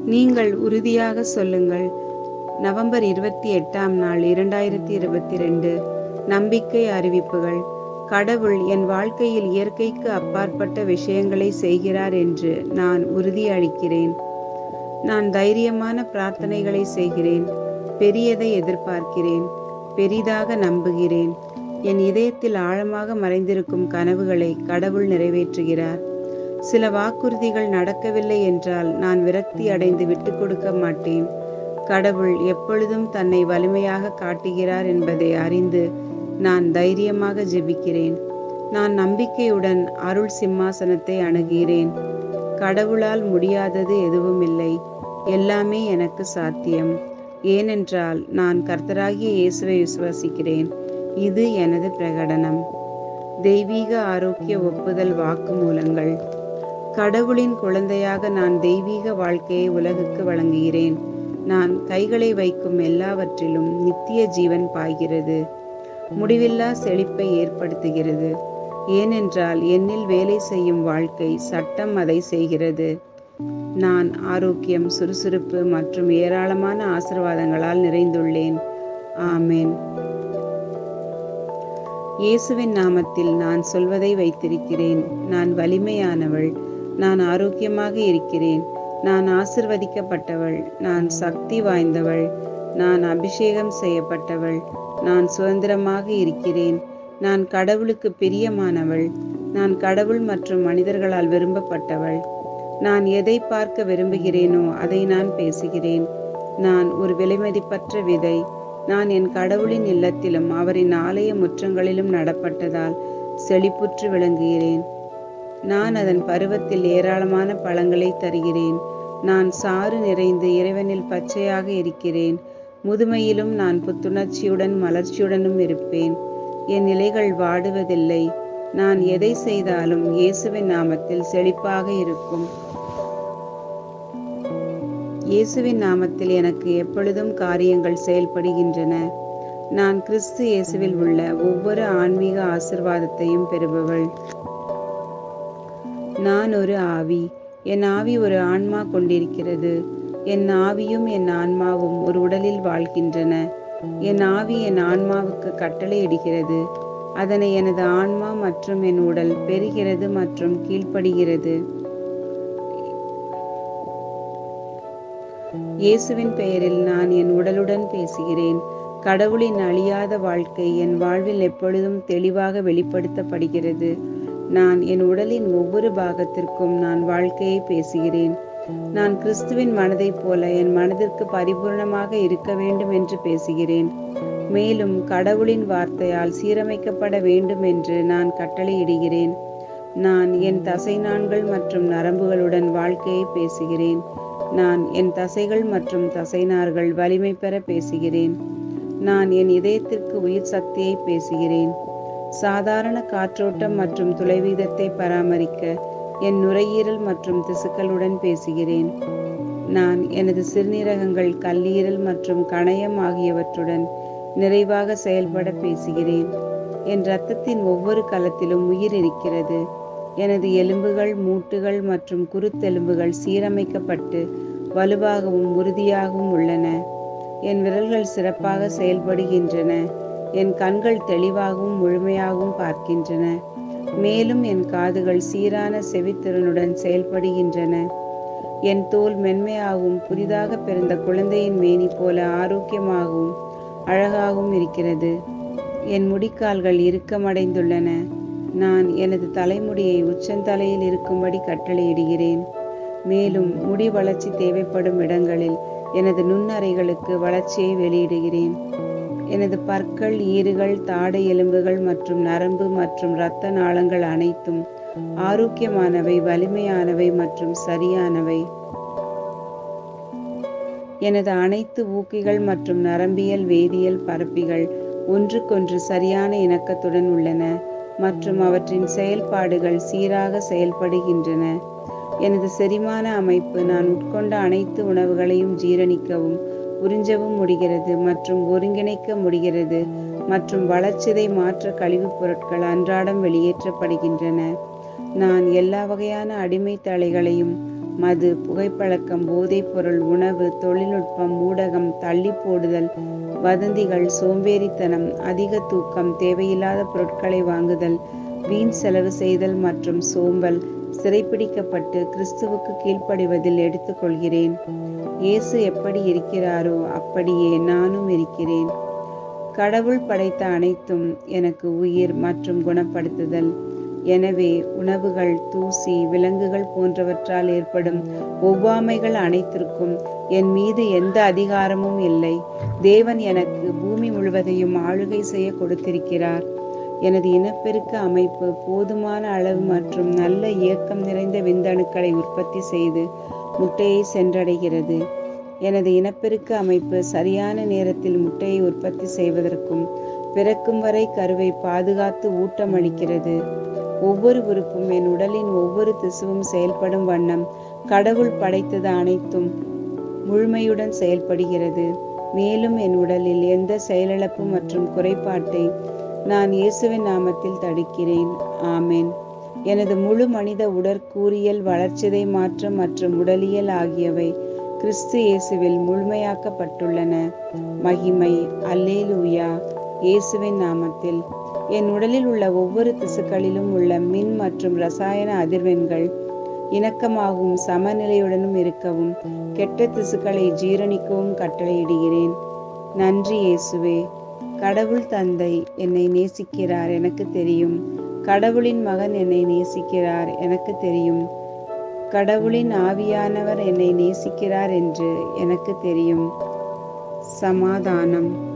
நீங்கள் உறுதியாக சொல்லுங்கள் நவம்பர் இருபத்தி எட்டாம் நாள் இரண்டாயிரத்தி இருபத்தி ரெண்டு நம்பிக்கை அறிவிப்புகள் கடவுள் என் வாழ்க்கையில் இயற்கைக்கு அப்பாற்பட்ட விஷயங்களை செய்கிறார் என்று நான் உறுதி அளிக்கிறேன் நான் தைரியமான பிரார்த்தனைகளை செய்கிறேன் பெரியதை எதிர்பார்க்கிறேன் பெரிதாக நம்புகிறேன் என் இதயத்தில் ஆழமாக மறைந்திருக்கும் கனவுகளை கடவுள் நிறைவேற்றுகிறார் சில வாக்குறுதிகள் நடக்கவில்லை என்றால் நான் விரக்தி அடைந்து விட்டு கொடுக்க மாட்டேன் கடவுள் எப்பொழுதும் தன்னை வலிமையாக காட்டுகிறார் என்பதை அறிந்து நான் தைரியமாக ஜெபிக்கிறேன் நான் நம்பிக்கையுடன் அருள் சிம்மாசனத்தை அணுகிறேன் கடவுளால் முடியாதது எதுவும் இல்லை எல்லாமே எனக்கு சாத்தியம் ஏனென்றால் நான் கர்த்தராகிய இயேசுவை விசுவாசிக்கிறேன் இது எனது பிரகடனம் தெய்வீக ஆரோக்கிய ஒப்புதல் வாக்குமூலங்கள் கடவுளின் குழந்தையாக நான் தெய்வீக வாழ்க்கையை உலகுக்கு வழங்குகிறேன் நான் கைகளை வைக்கும் எல்லாவற்றிலும் நித்திய ஜீவன் பாய்கிறது முடிவில்லா செழிப்பை ஏற்படுத்துகிறது ஏனென்றால் என்னில் வேலை செய்யும் வாழ்க்கை சட்டம் அதை செய்கிறது நான் ஆரோக்கியம் சுறுசுறுப்பு மற்றும் ஏராளமான ஆசிர்வாதங்களால் நிறைந்துள்ளேன் ஆமேன் இயேசுவின் நாமத்தில் நான் சொல்வதை வைத்திருக்கிறேன் நான் வலிமையானவள் நான் ஆரோக்கியமாக இருக்கிறேன் நான் ஆசிர்வதிக்கப்பட்டவள் நான் சக்தி வாய்ந்தவள் நான் அபிஷேகம் செய்யப்பட்டவள் நான் சுதந்திரமாக இருக்கிறேன் நான் கடவுளுக்கு பிரியமானவள் நான் கடவுள் மற்றும் மனிதர்களால் விரும்பப்பட்டவள் நான் எதை பார்க்க விரும்புகிறேனோ அதை நான் பேசுகிறேன் நான் ஒரு விலைமதிப்பற்ற விதை நான் என் கடவுளின் இல்லத்திலும் அவரின் ஆலய முற்றங்களிலும் நடப்பட்டதால் செழிப்புற்று விளங்குகிறேன் நான் அதன் பருவத்தில் ஏராளமான பழங்களை தருகிறேன் நான் சாறு நிறைந்து இறைவனில் பச்சையாக இருக்கிறேன் முதுமையிலும் நான் புத்துணர்ச்சியுடன் மலர்ச்சியுடனும் இருப்பேன் என் இலைகள் வாடுவதில்லை நான் எதை செய்தாலும் இயேசுவின் நாமத்தில் செழிப்பாக இருக்கும் இயேசுவின் நாமத்தில் எனக்கு எப்பொழுதும் காரியங்கள் செயல்படுகின்றன நான் கிறிஸ்து இயேசுவில் உள்ள ஒவ்வொரு ஆன்மீக ஆசிர்வாதத்தையும் பெறுபவள் நான் ஒரு ஆவி என் ஆவி ஒரு ஆன்மா கொண்டிருக்கிறது என் ஆவியும் என் ஆன்மாவும் ஒரு உடலில் வாழ்கின்றன என் ஆவி என் ஆன்மாவுக்கு கட்டளையிடுகிறது அதனை எனது ஆன்மா மற்றும் என் உடல் பெறுகிறது மற்றும் கீழ்ப்படுகிறது இயேசுவின் பெயரில் நான் என் உடலுடன் பேசுகிறேன் கடவுளின் அழியாத வாழ்க்கை என் வாழ்வில் எப்பொழுதும் தெளிவாக வெளிப்படுத்தப்படுகிறது நான் என் உடலின் ஒவ்வொரு பாகத்திற்கும் நான் வாழ்க்கையை பேசுகிறேன் நான் கிறிஸ்துவின் மனதைப் போல என் மனதிற்கு பரிபூர்ணமாக இருக்க வேண்டும் என்று பேசுகிறேன் மேலும் கடவுளின் வார்த்தையால் சீரமைக்கப்பட வேண்டும் என்று நான் கட்டளையிடுகிறேன் நான் என் தசைநான்கள் மற்றும் நரம்புகளுடன் வாழ்க்கையை பேசுகிறேன் நான் என் தசைகள் மற்றும் தசைநார்கள் வலிமை பெற பேசுகிறேன் நான் என் இதயத்திற்கு உயிர் சக்தியை பேசுகிறேன் சாதாரண காற்றோட்டம் மற்றும் துளைவீதத்தை பராமரிக்க என் நுரையீரல் மற்றும் திசுக்களுடன் பேசுகிறேன் நான் எனது சிறுநீரகங்கள் கல்லீரல் மற்றும் கணையம் ஆகியவற்றுடன் நிறைவாக செயல்பட பேசுகிறேன் என் இரத்தத்தின் ஒவ்வொரு கலத்திலும் உயிர் இருக்கிறது எனது எலும்புகள் மூட்டுகள் மற்றும் குருத்தெலும்புகள் சீரமைக்கப்பட்டு வலுவாகவும் உறுதியாகவும் உள்ளன என் விரல்கள் சிறப்பாக செயல்படுகின்றன என் கண்கள் தெளிவாகவும் முழுமையாகவும் பார்க்கின்றன மேலும் என் காதுகள் சீரான செவித்திறனுடன் செயல்படுகின்றன என் தோல் மென்மையாகவும் புதிதாக பிறந்த குழந்தையின் மேனி போல ஆரோக்கியமாகவும் அழகாகவும் இருக்கிறது என் முடிக்கால்கள் இறுக்கமடைந்துள்ளன நான் எனது தலைமுடியை உச்சந்தலையில் இருக்கும்படி கட்டளையிடுகிறேன் மேலும் முடி வளர்ச்சி தேவைப்படும் இடங்களில் எனது நுண்ணறைகளுக்கு வளர்ச்சியை வெளியிடுகிறேன் எனது பற்கள் ஈறுகள் தாடை எலும்புகள் மற்றும் நரம்பு மற்றும் இரத்த நாளங்கள் அனைத்தும் ஆரோக்கியமானவை வலிமையானவை மற்றும் சரியானவை எனது அனைத்து ஊக்கிகள் மற்றும் நரம்பியல் வேதியியல் பரப்பிகள் ஒன்றுக்கொன்று சரியான இணக்கத்துடன் உள்ளன மற்றும் அவற்றின் செயல்பாடுகள் சீராக செயல்படுகின்றன எனது செரிமான அமைப்பு நான் உட்கொண்ட அனைத்து உணவுகளையும் ஜீரணிக்கவும் உறிஞ்சவும் முடிகிறது மற்றும் ஒருங்கிணைக்க முடிகிறது மற்றும் வளர்ச்சிதை மாற்ற கழிவுப் பொருட்கள் அன்றாடம் வெளியேற்றப்படுகின்றன நான் எல்லா வகையான அடிமை தலைகளையும் மது புகைப்பழக்கம் போதைப் பொருள் உணவு தொழில்நுட்பம் ஊடகம் தள்ளி போடுதல் வதந்திகள் சோம்பேறித்தனம் அதிக தூக்கம் தேவையில்லாத பொருட்களை வாங்குதல் வீண் செலவு செய்தல் மற்றும் சோம்பல் சிறைப்பிடிக்கப்பட்டு கிறிஸ்துவுக்கு கீழ்ப்படிவதில் எடுத்துக்கொள்கிறேன் இயேசு எப்படி இருக்கிறாரோ அப்படியே நானும் இருக்கிறேன் கடவுள் படைத்த அனைத்தும் எனக்கு உயிர் மற்றும் குணப்படுத்துதல் எனவே உணவுகள் தூசி விலங்குகள் போன்றவற்றால் ஏற்படும் ஒவ்வாமைகள் அனைத்திற்கும் என் மீது எந்த அதிகாரமும் இல்லை தேவன் எனக்கு பூமி முழுவதையும் ஆளுகை செய்ய கொடுத்திருக்கிறார் எனது இனப்பெருக்க அமைப்பு போதுமான அளவு மற்றும் நல்ல இயக்கம் நிறைந்த விந்தணுக்களை உற்பத்தி செய்து முட்டையை சென்றடைகிறது எனது இனப்பெருக்க அமைப்பு சரியான நேரத்தில் முட்டையை உற்பத்தி செய்வதற்கும் பிறக்கும் வரை கருவை பாதுகாத்து ஊட்டமளிக்கிறது ஒவ்வொரு உறுப்பும் என் உடலின் ஒவ்வொரு திசுவும் செயல்படும் வண்ணம் கடவுள் படைத்தது அனைத்தும் முழுமையுடன் செயல்படுகிறது மேலும் என் உடலில் எந்த செயலிழப்பு மற்றும் குறைபாட்டை நான் இயேசுவின் நாமத்தில் தடுக்கிறேன் ஆமேன் எனது முழு மனித உடற்கூறியல் வளர்ச்சிதை மாற்றம் மற்றும் உடலியல் ஆகியவை கிறிஸ்து இயேசுவில் முழுமையாக்கப்பட்டுள்ளன மகிமை அல்லேலூயா இயேசுவின் நாமத்தில் என் உடலில் உள்ள ஒவ்வொரு திசுக்களிலும் உள்ள மின் மற்றும் ரசாயன அதிர்வெண்கள் இணக்கமாகவும் சமநிலையுடனும் இருக்கவும் கெட்ட திசுக்களை ஜீரணிக்கவும் கட்டளையிடுகிறேன் நன்றி இயேசுவே கடவுள் தந்தை என்னை நேசிக்கிறார் எனக்கு தெரியும் கடவுளின் மகன் என்னை நேசிக்கிறார் எனக்கு தெரியும் கடவுளின் ஆவியானவர் என்னை நேசிக்கிறார் என்று எனக்கு தெரியும் சமாதானம்